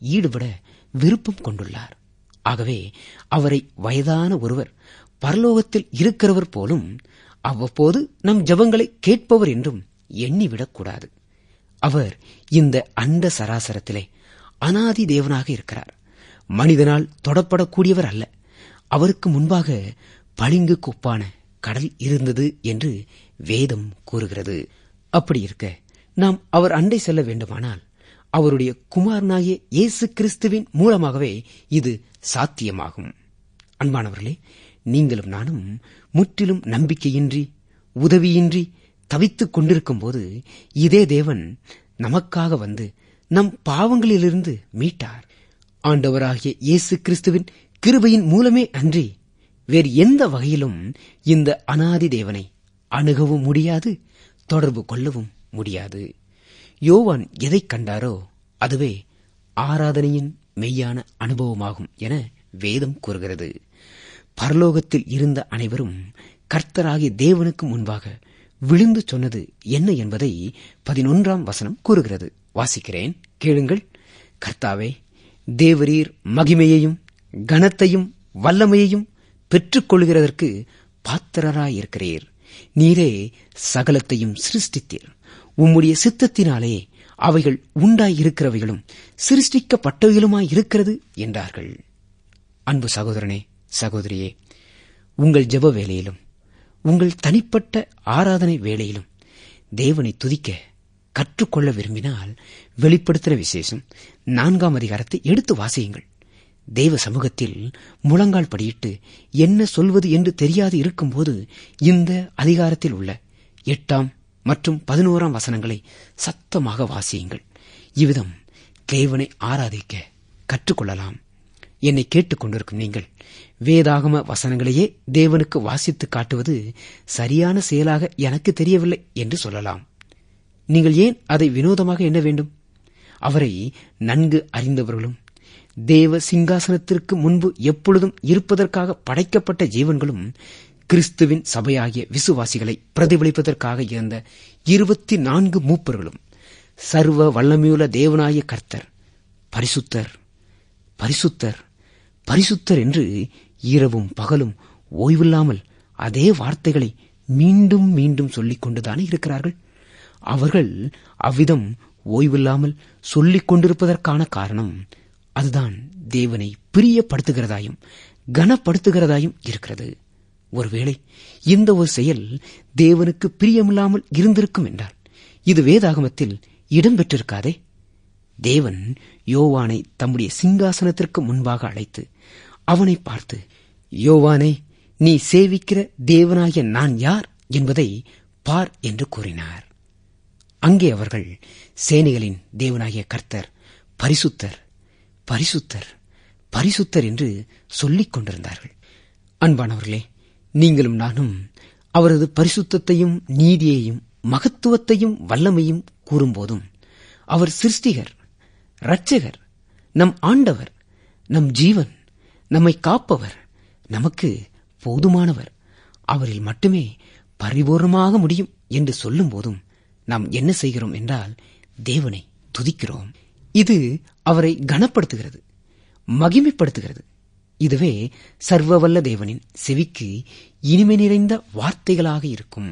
ஈடுபட விருப்பம் கொண்டுள்ளார் ஆகவே அவரை வயதான ஒருவர் பரலோகத்தில் இருக்கிறவர் போலும் அவ்வப்போது நம் ஜபங்களை கேட்பவர் என்றும் எண்ணிவிடக்கூடாது அவர் இந்த அண்ட சராசரத்திலே அனாதி தேவனாக இருக்கிறார் மனிதனால் தொடப்படக்கூடியவர் அல்ல அவருக்கு முன்பாக பளிங்கு கொப்பான கடல் இருந்தது என்று வேதம் கூறுகிறது அப்படி இருக்க நாம் அவர் அண்டை செல்ல வேண்டுமானால் அவருடைய குமாரனாகிய இயேசு கிறிஸ்துவின் மூலமாகவே இது சாத்தியமாகும் அன்பானவர்களே நீங்களும் நானும் முற்றிலும் நம்பிக்கையின்றி உதவியின்றி தவித்துக் கொண்டிருக்கும் போது இதே தேவன் நமக்காக வந்து நம் பாவங்களிலிருந்து மீட்டார் ஆண்டவராகிய இயேசு கிறிஸ்துவின் கிருபையின் மூலமே அன்றி வேறு எந்த வகையிலும் இந்த அனாதி தேவனை அணுகவும் முடியாது தொடர்பு கொள்ளவும் முடியாது யோவான் எதைக் கண்டாரோ அதுவே ஆராதனையின் மெய்யான அனுபவமாகும் என வேதம் கூறுகிறது பரலோகத்தில் இருந்த அனைவரும் கர்த்தராகிய தேவனுக்கு முன்பாக விழுந்து சொன்னது என்ன என்பதை பதினொன்றாம் வசனம் கூறுகிறது வாசிக்கிறேன் கேளுங்கள் கர்த்தாவே தேவரீர் மகிமையையும் கனத்தையும் வல்லமையையும் பெற்றுக்கொள்கிறதற்கு பாத்திரராயிருக்கிறீர் நீரே சகலத்தையும் சிருஷ்டித்தீர் உம்முடைய சித்தத்தினாலே அவைகள் உண்டாயிருக்கிறவைகளும் சிருஷ்டிக்கப்பட்டவைகளுமாய் இருக்கிறது என்றார்கள் அன்பு சகோதரனே சகோதரியே உங்கள் ஜெப வேலையிலும் உங்கள் தனிப்பட்ட ஆராதனை வேளையிலும் தேவனை துதிக்க கற்றுக்கொள்ள விரும்பினால் வெளிப்படுத்தின விசேஷம் நான்காம் அதிகாரத்தை எடுத்து வாசியுங்கள் தேவ சமூகத்தில் முழங்கால் படியிட்டு என்ன சொல்வது என்று தெரியாது இருக்கும்போது இந்த அதிகாரத்தில் உள்ள எட்டாம் மற்றும் பதினோராம் வசனங்களை சத்தமாக வாசியுங்கள் இவ்விதம் தேவனை ஆராதிக்க கற்றுக்கொள்ளலாம் என்னை கேட்டுக் கொண்டிருக்கும் நீங்கள் வேதாகம வசனங்களையே தேவனுக்கு வாசித்து காட்டுவது சரியான செயலாக எனக்கு தெரியவில்லை என்று சொல்லலாம் நீங்கள் ஏன் அதை வினோதமாக எண்ண வேண்டும் அவரை நன்கு அறிந்தவர்களும் தேவ சிங்காசனத்திற்கு முன்பு எப்பொழுதும் இருப்பதற்காக படைக்கப்பட்ட ஜீவன்களும் கிறிஸ்துவின் சபையாகிய விசுவாசிகளை பிரதிபலிப்பதற்காக இருந்த இருபத்தி நான்கு மூப்பர்களும் சர்வ வல்லமையுள்ள தேவனாய கர்த்தர் பரிசுத்தர் பரிசுத்தர் பரிசுத்தர் என்று இரவும் பகலும் ஓய்வில்லாமல் அதே வார்த்தைகளை மீண்டும் மீண்டும் சொல்லிக் கொண்டுதானே இருக்கிறார்கள் அவர்கள் அவ்விதம் ஓய்வில்லாமல் சொல்லிக் கொண்டிருப்பதற்கான காரணம் அதுதான் தேவனை பிரியப்படுத்துகிறதாயும் கனப்படுத்துகிறதாயும் இருக்கிறது ஒருவேளை இந்த ஒரு செயல் தேவனுக்கு பிரியமில்லாமல் இருந்திருக்கும் என்றால் இது வேதாகமத்தில் இடம்பெற்றிருக்காதே தேவன் யோவானை தம்முடைய சிங்காசனத்திற்கு முன்பாக அழைத்து அவனை பார்த்து யோவானே நீ சேவிக்கிற தேவனாகிய நான் யார் என்பதை பார் என்று கூறினார் அங்கே அவர்கள் சேனைகளின் தேவனாகிய கர்த்தர் பரிசுத்தர் பரிசுத்தர் பரிசுத்தர் என்று சொல்லிக் கொண்டிருந்தார்கள் அன்பானவர்களே நீங்களும் நானும் அவரது பரிசுத்தத்தையும் நீதியையும் மகத்துவத்தையும் வல்லமையும் கூறும்போதும் அவர் சிருஷ்டிகர் இரட்சகர் நம் ஆண்டவர் நம் ஜீவன் நம்மை காப்பவர் நமக்கு போதுமானவர் அவரில் மட்டுமே பரிபூர்ணமாக முடியும் என்று சொல்லும் போதும் நாம் என்ன செய்கிறோம் என்றால் தேவனை துதிக்கிறோம் இது அவரை கனப்படுத்துகிறது மகிமைப்படுத்துகிறது இதுவே சர்வவல்ல தேவனின் செவிக்கு இனிமை நிறைந்த வார்த்தைகளாக இருக்கும்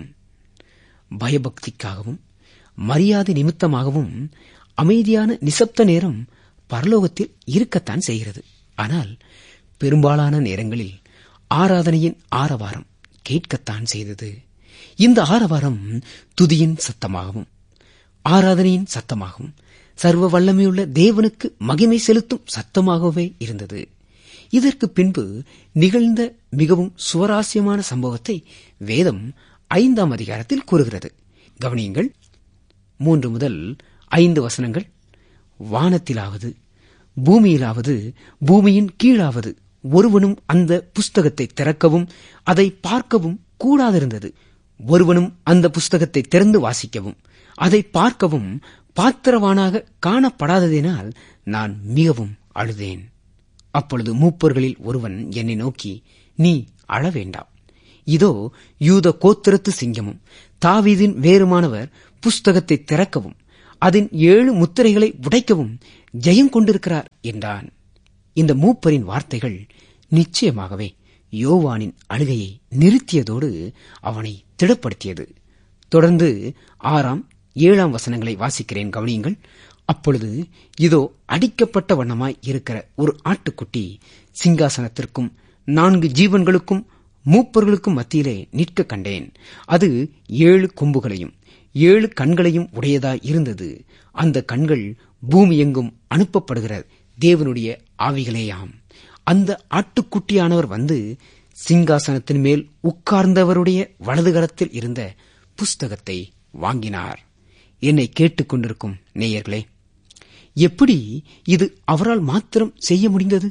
பயபக்திக்காகவும் மரியாதை நிமித்தமாகவும் அமைதியான நிசப்த நேரம் பரலோகத்தில் இருக்கத்தான் செய்கிறது ஆனால் பெரும்பாலான நேரங்களில் ஆராதனையின் ஆரவாரம் கேட்கத்தான் செய்தது இந்த ஆரவாரம் துதியின் சத்தமாகவும் ஆராதனையின் சத்தமாகவும் சர்வ வல்லமையுள்ள தேவனுக்கு மகிமை செலுத்தும் சத்தமாகவே இருந்தது இதற்கு பின்பு நிகழ்ந்த மிகவும் சுவராசியமான சம்பவத்தை வேதம் ஐந்தாம் அதிகாரத்தில் கூறுகிறது கவனியுங்கள் மூன்று முதல் ஐந்து வசனங்கள் வானத்திலாவது பூமியிலாவது பூமியின் கீழாவது ஒருவனும் அந்த புஸ்தகத்தை திறக்கவும் அதை பார்க்கவும் கூடாதிருந்தது ஒருவனும் அந்த புஸ்தகத்தை திறந்து வாசிக்கவும் அதை பார்க்கவும் பாத்திரவானாக காணப்படாததினால் நான் மிகவும் அழுதேன் அப்பொழுது மூப்பர்களில் ஒருவன் என்னை நோக்கி நீ அழ வேண்டாம் இதோ யூத கோத்திரத்து சிங்கமும் தாவீதின் வேறுமானவர் புஸ்தகத்தை திறக்கவும் அதன் ஏழு முத்திரைகளை உடைக்கவும் ஜெயம் கொண்டிருக்கிறார் என்றான் இந்த மூப்பரின் வார்த்தைகள் நிச்சயமாகவே யோவானின் அழுகையை நிறுத்தியதோடு அவனை திடப்படுத்தியது தொடர்ந்து ஆறாம் ஏழாம் வசனங்களை வாசிக்கிறேன் கவனியுங்கள் அப்பொழுது இதோ அடிக்கப்பட்ட வண்ணமாய் இருக்கிற ஒரு ஆட்டுக்குட்டி சிங்காசனத்திற்கும் நான்கு ஜீவன்களுக்கும் மூப்பர்களுக்கும் மத்தியிலே நிற்க கண்டேன் அது ஏழு கொம்புகளையும் ஏழு கண்களையும் உடையதாய் இருந்தது அந்த கண்கள் பூமி எங்கும் அனுப்பப்படுகிற தேவனுடைய ஆவிகளேயாம் அந்த ஆட்டுக்குட்டியானவர் வந்து சிங்காசனத்தின் மேல் உட்கார்ந்தவருடைய வலதுகரத்தில் இருந்த புஸ்தகத்தை வாங்கினார் என்னை கேட்டுக்கொண்டிருக்கும் நேயர்களே எப்படி இது அவரால் மாத்திரம் செய்ய முடிந்தது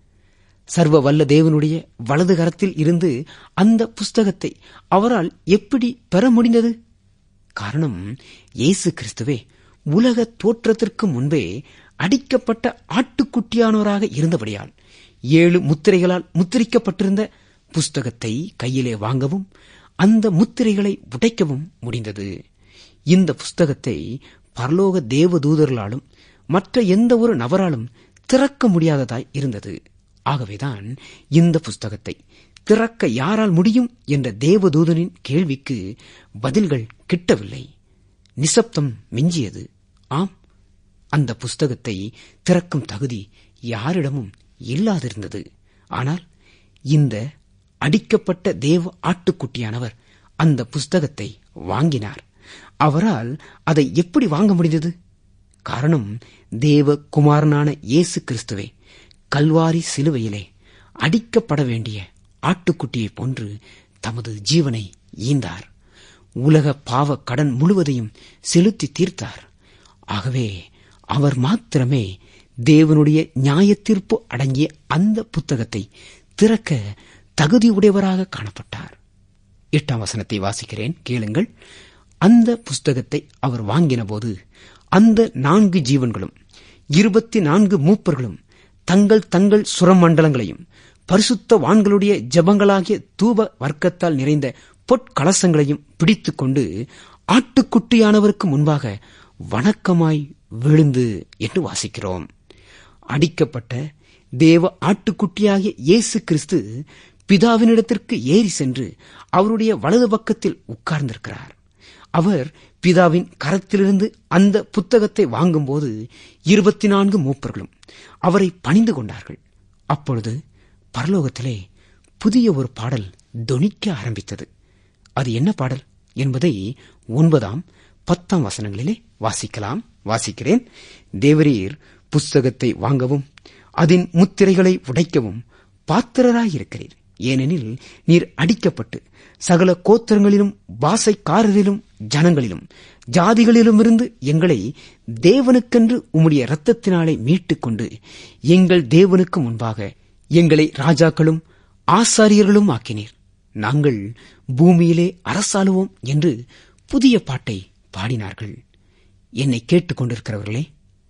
சர்வ வல்ல தேவனுடைய வலது கரத்தில் இருந்து அந்த புஸ்தகத்தை அவரால் எப்படி பெற முடிந்தது காரணம் இயேசு கிறிஸ்துவே உலக தோற்றத்திற்கு முன்பே அடிக்கப்பட்ட ஆட்டுக்குட்டியானவராக இருந்தபடியால் ஏழு முத்திரைகளால் முத்திரிக்கப்பட்டிருந்த புஸ்தகத்தை கையிலே வாங்கவும் அந்த முத்திரைகளை உடைக்கவும் முடிந்தது இந்த புஸ்தகத்தை பரலோக தேவதூதர்களாலும் மற்ற எந்த ஒரு நபராலும் திறக்க முடியாததாய் இருந்தது ஆகவேதான் இந்த புஸ்தகத்தை திறக்க யாரால் முடியும் என்ற தேவதூதனின் கேள்விக்கு பதில்கள் கிட்டவில்லை நிசப்தம் மிஞ்சியது ஆம் அந்த புஸ்தகத்தை திறக்கும் தகுதி யாரிடமும் இல்லாதிருந்தது ஆனால் இந்த அடிக்கப்பட்ட தேவ ஆட்டுக்குட்டியானவர் அந்த புஸ்தகத்தை வாங்கினார் அவரால் அதை எப்படி வாங்க முடிந்தது காரணம் தேவ குமாரனான இயேசு கிறிஸ்துவே கல்வாரி சிலுவையிலே அடிக்கப்பட வேண்டிய ஆட்டுக்குட்டியைப் போன்று தமது ஜீவனை ஈந்தார் உலக பாவ கடன் முழுவதையும் செலுத்தி தீர்த்தார் ஆகவே அவர் மாத்திரமே தேவனுடைய நியாயத்தீர்ப்பு அடங்கிய அந்த புத்தகத்தை திறக்க தகுதியுடையவராக காணப்பட்டார் எட்டாம் வசனத்தை வாசிக்கிறேன் கேளுங்கள் அந்த புஸ்தகத்தை அவர் வாங்கினபோது அந்த நான்கு ஜீவன்களும் இருபத்தி நான்கு மூப்பர்களும் தங்கள் தங்கள் சுரமண்டலங்களையும் பரிசுத்த வான்களுடைய ஜபங்களாகிய தூப வர்க்கத்தால் நிறைந்த பொற்கலசங்களையும் பிடித்துக் கொண்டு ஆட்டுக்குட்டியானவருக்கு முன்பாக வணக்கமாய் விழுந்து என்று வாசிக்கிறோம் அடிக்கப்பட்ட தேவ ஆட்டுக்குட்டியாகிய இயேசு கிறிஸ்து பிதாவினிடத்திற்கு ஏறி சென்று அவருடைய வலது பக்கத்தில் உட்கார்ந்திருக்கிறார் அவர் பிதாவின் கரத்திலிருந்து அந்த புத்தகத்தை வாங்கும்போது இருபத்தி நான்கு மூப்பர்களும் அவரை பணிந்து கொண்டார்கள் அப்பொழுது பரலோகத்திலே புதிய ஒரு பாடல் தொனிக்க ஆரம்பித்தது அது என்ன பாடல் என்பதை ஒன்பதாம் பத்தாம் வசனங்களிலே வாசிக்கலாம் வாசிக்கிறேன் தேவரீர் புஸ்தகத்தை வாங்கவும் அதன் முத்திரைகளை உடைக்கவும் பாத்திரராயிருக்கிறீர் ஏனெனில் நீர் அடிக்கப்பட்டு சகல கோத்திரங்களிலும் பாசைக்காரரிலும் ஜனங்களிலும் ஜாதிகளிலுமிருந்து எங்களை தேவனுக்கென்று உம்முடைய இரத்தத்தினாலே மீட்டுக் கொண்டு எங்கள் தேவனுக்கு முன்பாக எங்களை ராஜாக்களும் ஆசாரியர்களும் ஆக்கினீர் நாங்கள் பூமியிலே அரசாளுவோம் என்று புதிய பாட்டை பாடினார்கள் என்னை கேட்டுக் கொண்டிருக்கிறவர்களே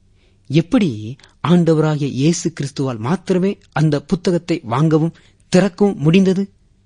எப்படி ஆண்டவராகிய இயேசு கிறிஸ்துவால் மாத்திரமே அந்த புத்தகத்தை வாங்கவும் திறக்கவும் முடிந்தது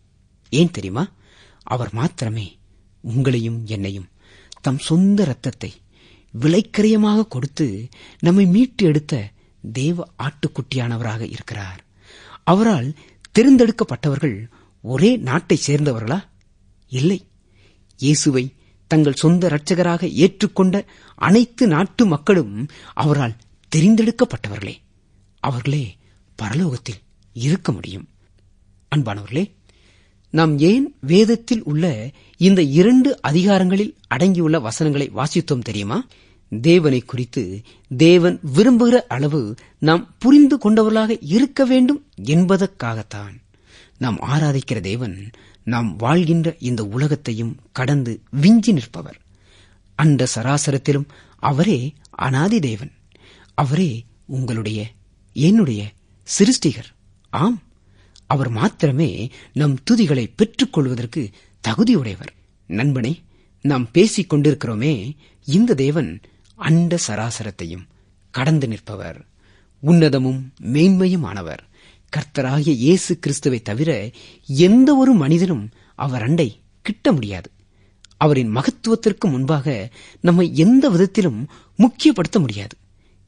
ஏன் தெரியுமா அவர் மாத்திரமே உங்களையும் என்னையும் தம் சொந்த இரத்தத்தை விலைக்கரியமாக கொடுத்து நம்மை மீட்டு எடுத்த தேவ ஆட்டுக்குட்டியானவராக இருக்கிறார் அவரால் தேர்ந்தெடுக்கப்பட்டவர்கள் ஒரே நாட்டை சேர்ந்தவர்களா இல்லை இயேசுவை தங்கள் சொந்த இரட்சகராக ஏற்றுக்கொண்ட அனைத்து நாட்டு மக்களும் அவரால் தெரிந்தெடுக்கப்பட்டவர்களே அவர்களே பரலோகத்தில் இருக்க முடியும் அன்பானவர்களே நாம் ஏன் வேதத்தில் உள்ள இந்த இரண்டு அதிகாரங்களில் அடங்கியுள்ள வசனங்களை வாசித்தோம் தெரியுமா தேவனை குறித்து தேவன் விரும்புகிற அளவு நாம் புரிந்து கொண்டவர்களாக இருக்க வேண்டும் என்பதற்காகத்தான் நாம் ஆராதிக்கிற தேவன் நாம் வாழ்கின்ற இந்த உலகத்தையும் கடந்து விஞ்சி நிற்பவர் அந்த சராசரத்திலும் அவரே அனாதி தேவன் அவரே உங்களுடைய என்னுடைய சிருஷ்டிகர் ஆம் அவர் மாத்திரமே நம் துதிகளை பெற்றுக் கொள்வதற்கு தகுதியுடையவர் நண்பனே நாம் பேசிக் கொண்டிருக்கிறோமே இந்த தேவன் அண்ட சராசரத்தையும் கடந்து நிற்பவர் உன்னதமும் மேன்மையுமானவர் கர்த்தராகிய இயேசு கிறிஸ்துவை தவிர எந்த ஒரு மனிதனும் அவர் அண்டை கிட்ட முடியாது அவரின் மகத்துவத்திற்கு முன்பாக நம்மை எந்த விதத்திலும் முக்கியப்படுத்த முடியாது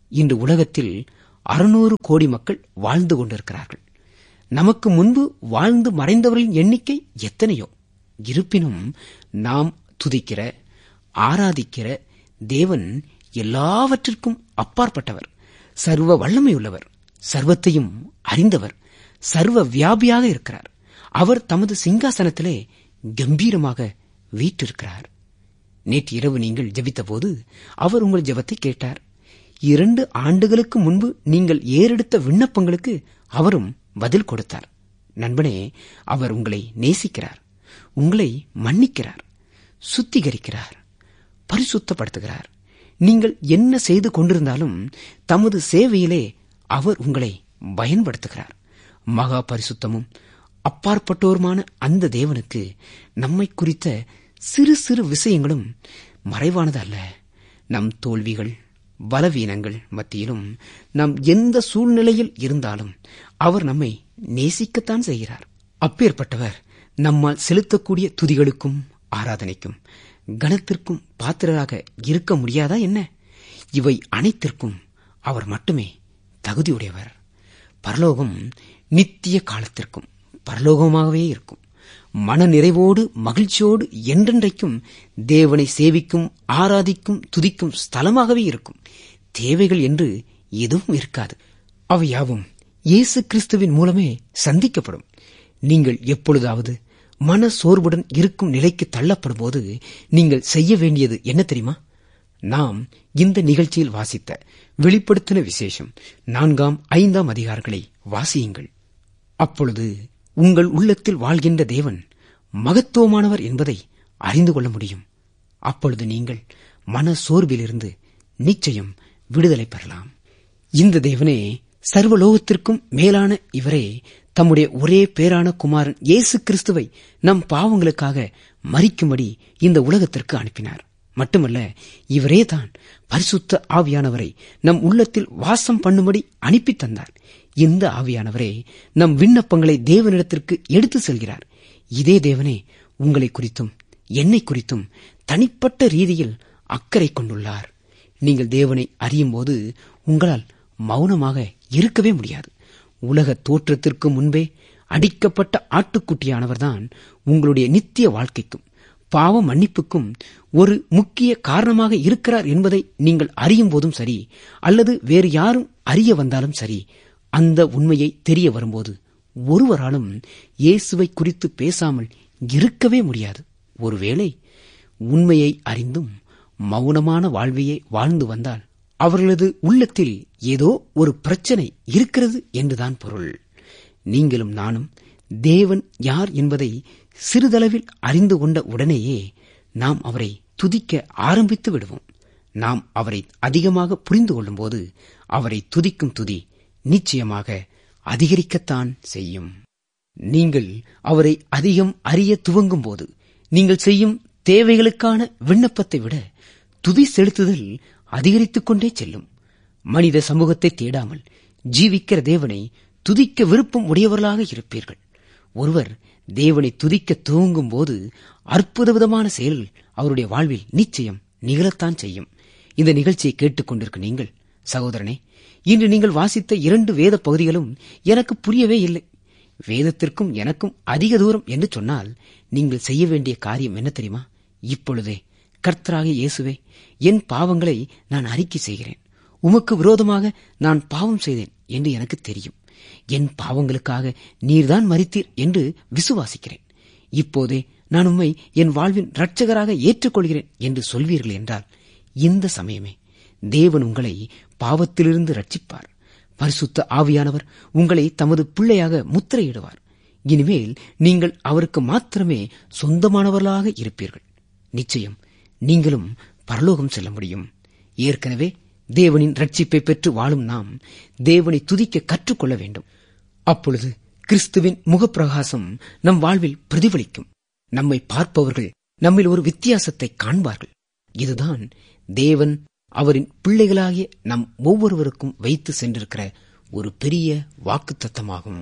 இன்று உலகத்தில் அறுநூறு கோடி மக்கள் வாழ்ந்து கொண்டிருக்கிறார்கள் நமக்கு முன்பு வாழ்ந்து மறைந்தவர்களின் எண்ணிக்கை எத்தனையோ இருப்பினும் நாம் துதிக்கிற ஆராதிக்கிற தேவன் எல்லாவற்றிற்கும் அப்பாற்பட்டவர் சர்வ வல்லமையுள்ளவர் சர்வத்தையும் அறிந்தவர் சர்வ வியாபியாக இருக்கிறார் அவர் தமது சிங்காசனத்திலே கம்பீரமாக வீற்றிருக்கிறார் நேற்று இரவு நீங்கள் ஜெபித்தபோது அவர் உங்கள் ஜெபத்தை கேட்டார் இரண்டு ஆண்டுகளுக்கு முன்பு நீங்கள் ஏறெடுத்த விண்ணப்பங்களுக்கு அவரும் பதில் கொடுத்தார் நண்பனே அவர் உங்களை நேசிக்கிறார் உங்களை மன்னிக்கிறார் சுத்திகரிக்கிறார் பரிசுத்தப்படுத்துகிறார் நீங்கள் என்ன செய்து கொண்டிருந்தாலும் தமது சேவையிலே அவர் உங்களை பயன்படுத்துகிறார் மகா பரிசுத்தமும் அப்பாற்பட்டோருமான அந்த தேவனுக்கு நம்மை குறித்த சிறு சிறு விஷயங்களும் மறைவானது அல்ல நம் தோல்விகள் பலவீனங்கள் மத்தியிலும் நாம் எந்த சூழ்நிலையில் இருந்தாலும் அவர் நம்மை நேசிக்கத்தான் செய்கிறார் அப்பேற்பட்டவர் நம்மால் செலுத்தக்கூடிய துதிகளுக்கும் ஆராதனைக்கும் கனத்திற்கும் பாத்திரராக இருக்க முடியாதா என்ன இவை அனைத்திற்கும் அவர் மட்டுமே தகுதியுடையவர் பரலோகம் நித்திய காலத்திற்கும் பரலோகமாகவே இருக்கும் மன நிறைவோடு மகிழ்ச்சியோடு என்றென்றைக்கும் தேவனை சேவிக்கும் ஆராதிக்கும் துதிக்கும் ஸ்தலமாகவே இருக்கும் தேவைகள் என்று எதுவும் இருக்காது அவையாவும் இயேசு கிறிஸ்துவின் மூலமே சந்திக்கப்படும் நீங்கள் எப்பொழுதாவது மன சோர்வுடன் இருக்கும் நிலைக்கு தள்ளப்படும் போது நீங்கள் செய்ய வேண்டியது என்ன தெரியுமா நாம் இந்த நிகழ்ச்சியில் வாசித்த வெளிப்படுத்தின விசேஷம் நான்காம் ஐந்தாம் அதிகாரங்களை வாசியுங்கள் அப்பொழுது உங்கள் உள்ளத்தில் வாழ்கின்ற தேவன் மகத்துவமானவர் என்பதை அறிந்து கொள்ள முடியும் அப்பொழுது நீங்கள் மன சோர்விலிருந்து நிச்சயம் விடுதலை பெறலாம் இந்த தேவனே சர்வலோகத்திற்கும் மேலான இவரே தம்முடைய ஒரே பேரான குமாரன் இயேசு கிறிஸ்துவை நம் பாவங்களுக்காக மறிக்கும்படி இந்த உலகத்திற்கு அனுப்பினார் மட்டுமல்ல இவரே தான் பரிசுத்த ஆவியானவரை நம் உள்ளத்தில் வாசம் பண்ணும்படி அனுப்பி தந்தார் இந்த ஆவியானவரே நம் விண்ணப்பங்களை தேவனிடத்திற்கு எடுத்து செல்கிறார் இதே தேவனே உங்களை குறித்தும் என்னை குறித்தும் தனிப்பட்ட ரீதியில் அக்கறை கொண்டுள்ளார் நீங்கள் தேவனை அறியும் போது உங்களால் மௌனமாக இருக்கவே முடியாது உலக தோற்றத்திற்கு முன்பே அடிக்கப்பட்ட ஆட்டுக்குட்டியானவர்தான் உங்களுடைய நித்திய வாழ்க்கைக்கும் பாவ மன்னிப்புக்கும் ஒரு முக்கிய காரணமாக இருக்கிறார் என்பதை நீங்கள் அறியும் போதும் சரி அல்லது வேறு யாரும் அறிய வந்தாலும் சரி அந்த உண்மையை தெரிய வரும்போது ஒருவராலும் இயேசுவை குறித்து பேசாமல் இருக்கவே முடியாது ஒருவேளை உண்மையை அறிந்தும் மௌனமான வாழ்வையே வாழ்ந்து வந்தால் அவர்களது உள்ளத்தில் ஏதோ ஒரு பிரச்சனை இருக்கிறது என்றுதான் பொருள் நீங்களும் நானும் தேவன் யார் என்பதை சிறிதளவில் அறிந்து கொண்ட உடனேயே நாம் அவரை துதிக்க ஆரம்பித்து விடுவோம் நாம் அவரை அதிகமாக புரிந்து கொள்ளும்போது அவரை துதிக்கும் துதி நிச்சயமாக அதிகரிக்கத்தான் செய்யும் நீங்கள் அவரை அதிகம் அறிய துவங்கும் போது நீங்கள் செய்யும் தேவைகளுக்கான விண்ணப்பத்தை விட துதி செலுத்துதல் அதிகரித்துக் கொண்டே செல்லும் மனித சமூகத்தை தேடாமல் ஜீவிக்கிற தேவனை துதிக்க விருப்பம் உடையவர்களாக இருப்பீர்கள் ஒருவர் தேவனை துதிக்க துவங்கும் போது அற்புத விதமான செயல்கள் அவருடைய வாழ்வில் நிச்சயம் நிகழத்தான் செய்யும் இந்த நிகழ்ச்சியை கேட்டுக் கொண்டிருக்க நீங்கள் சகோதரனே இன்று நீங்கள் வாசித்த இரண்டு வேத பகுதிகளும் எனக்கு புரியவே இல்லை வேதத்திற்கும் எனக்கும் அதிக தூரம் என்று சொன்னால் நீங்கள் செய்ய வேண்டிய காரியம் என்ன தெரியுமா இப்பொழுதே கர்த்தராக இயேசுவே என் பாவங்களை நான் அறிக்கை செய்கிறேன் உமக்கு விரோதமாக நான் பாவம் செய்தேன் என்று எனக்கு தெரியும் என் பாவங்களுக்காக நீர்தான் மறித்தீர் என்று விசுவாசிக்கிறேன் இப்போதே நான் உம்மை என் வாழ்வின் இரட்சகராக ஏற்றுக்கொள்கிறேன் என்று சொல்வீர்கள் என்றால் இந்த சமயமே தேவன் உங்களை பாவத்திலிருந்து ரட்சிப்பார் பரிசுத்த ஆவியானவர் உங்களை தமது பிள்ளையாக முத்திரையிடுவார் இனிமேல் நீங்கள் அவருக்கு மாத்திரமே சொந்தமானவர்களாக இருப்பீர்கள் நிச்சயம் நீங்களும் பரலோகம் செல்ல முடியும் ஏற்கனவே தேவனின் ரட்சிப்பை பெற்று வாழும் நாம் தேவனை துதிக்க கற்றுக்கொள்ள வேண்டும் அப்பொழுது கிறிஸ்துவின் முகப்பிரகாசம் நம் வாழ்வில் பிரதிபலிக்கும் நம்மை பார்ப்பவர்கள் நம்மில் ஒரு வித்தியாசத்தை காண்பார்கள் இதுதான் தேவன் அவரின் பிள்ளைகளாகிய நம் ஒவ்வொருவருக்கும் வைத்து சென்றிருக்கிற ஒரு பெரிய வாக்குத்தத்தமாகும்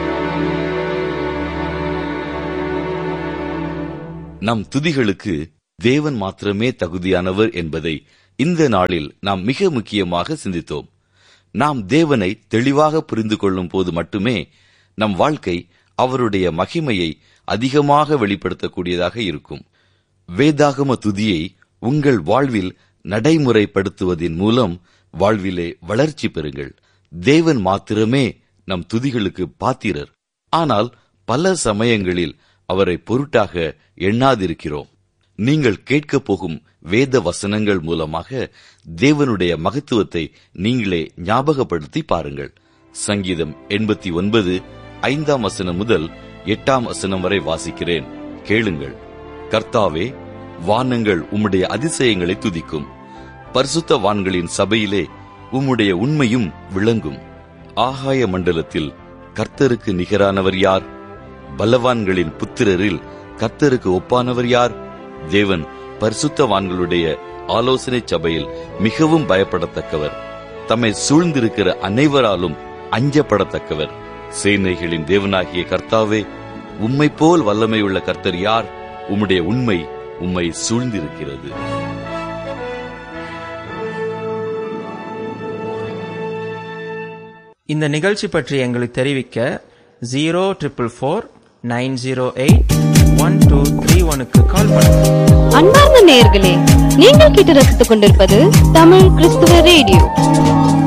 நம் துதிகளுக்கு தேவன் மாத்திரமே தகுதியானவர் என்பதை இந்த நாளில் நாம் மிக முக்கியமாக சிந்தித்தோம் நாம் தேவனை தெளிவாக புரிந்து கொள்ளும் போது மட்டுமே நம் வாழ்க்கை அவருடைய மகிமையை அதிகமாக வெளிப்படுத்தக்கூடியதாக இருக்கும் வேதாகம துதியை உங்கள் வாழ்வில் நடைமுறைப்படுத்துவதின் மூலம் வாழ்விலே வளர்ச்சி பெறுங்கள் தேவன் மாத்திரமே நம் துதிகளுக்கு பாத்திரர் ஆனால் பல சமயங்களில் அவரை பொருட்டாக எண்ணாதிருக்கிறோம் நீங்கள் கேட்கப் போகும் வேத வசனங்கள் மூலமாக தேவனுடைய மகத்துவத்தை நீங்களே ஞாபகப்படுத்தி பாருங்கள் சங்கீதம் எண்பத்தி ஒன்பது ஐந்தாம் வசனம் முதல் எட்டாம் வசனம் வரை வாசிக்கிறேன் கேளுங்கள் கர்த்தாவே வானங்கள் உம்முடைய அதிசயங்களை துதிக்கும் பரிசுத்த வான்களின் சபையிலே உம்முடைய உண்மையும் விளங்கும் ஆகாய மண்டலத்தில் கர்த்தருக்கு நிகரானவர் யார் பலவான்களின் புத்திரரில் கர்த்தருக்கு ஒப்பானவர் யார் தேவன் பரிசுத்தவான்களுடைய ஆலோசனை சபையில் மிகவும் பயப்படத்தக்கவர் தம்மை சூழ்ந்திருக்கிற அனைவராலும் அஞ்சப்படத்தக்கவர் சேனைகளின் தேவனாகிய கர்த்தாவே உம்மை போல் வல்லமையுள்ள கர்த்தர் யார் உம்முடைய உண்மை உம்மை சூழ்ந்திருக்கிறது இந்த நிகழ்ச்சி பற்றி எங்களுக்கு தெரிவிக்க zero triple four nine zero eight one two three ஒனுக்கு கால் பண்ணுங்க அன்பார்ந்த நேயர்களே நீங்கள் கேட்டு ரசித்துக் கொண்டிருப்பது தமிழ் கிறிஸ்துவ ரேடியோ